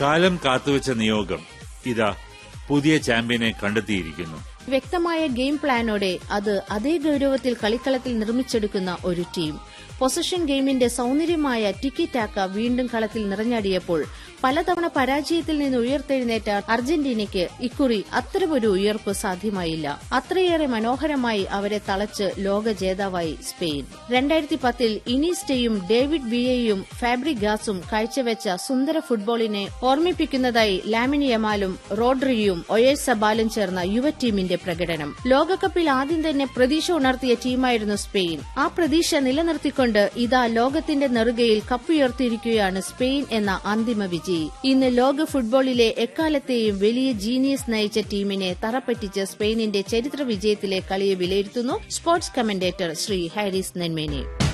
കാലം കാത്തുവച്ച നിയോഗം ഇതാ പുതിയ ചാമ്പ്യനെ കണ്ടെത്തിയിരിക്കുന്നു വ്യക്തമായ ഗെയിം പ്ലാനോടെ അത് അതേ ഗൌരവത്തിൽ കളിക്കളത്തിൽ നിർമ്മിച്ചെടുക്കുന്ന ഒരു ടീം പൊസിഷൻ ഗെയിമിന്റെ സൌന്ദര്യമായ ടിക്കി ടാക്ക വീണ്ടും കളത്തിൽ നിറഞ്ഞാടിയപ്പോൾ പലതവണ പരാജയത്തിൽ നിന്ന് ഉയർത്തെഴുന്നേറ്റ അർജന്റീനയ്ക്ക് ഇക്കുറി അത്തരമൊരു ഉയർപ്പ് സാധ്യമായില്ല അത്രയേറെ മനോഹരമായി അവരെ തളച്ച് ലോക ജേതാവായി സ്പെയിൻ രണ്ടായിരത്തി പത്തിൽ ഇനീസ്റ്റയും ഡേവിഡ് വിയയും ഫാബ്രിഗാസും കാഴ്ചവെച്ച സുന്ദര ഫുട്ബോളിനെ ഓർമ്മിപ്പിക്കുന്നതായി ലാമിൻ യമാലും റോഡ്രിയും ഒയേസബാലും ചേർന്ന യുവ ടീമിന്റെ പ്രകടനം ലോകകപ്പിൽ ആദ്യം തന്നെ പ്രതീക്ഷ ഉണർത്തിയ ടീമായിരുന്നു സ്പെയിൻ ആ പ്രതീക്ഷ നിലനിർത്തിക്കൊണ്ട് ഇതാ ലോകത്തിന്റെ നെറുകയിൽ കപ്പുയർത്തിയിരിക്കുകയാണ് സ്പെയിൻ എന്ന അന്തിമ വിജയി ഇന്ന് ലോക ഫുട്ബോളിലെ എക്കാലത്തെയും വലിയ ജീനിയസ് നയിച്ച ടീമിനെ തറപ്പറ്റിച്ച് സ്പെയിനിന്റെ ചരിത്ര വിജയത്തിലെ കളിയെ വിലയിരുത്തുന്നു സ്പോർട്സ് കമന്റേറ്റർ ശ്രീ ഹാരിസ് നെന്മേനി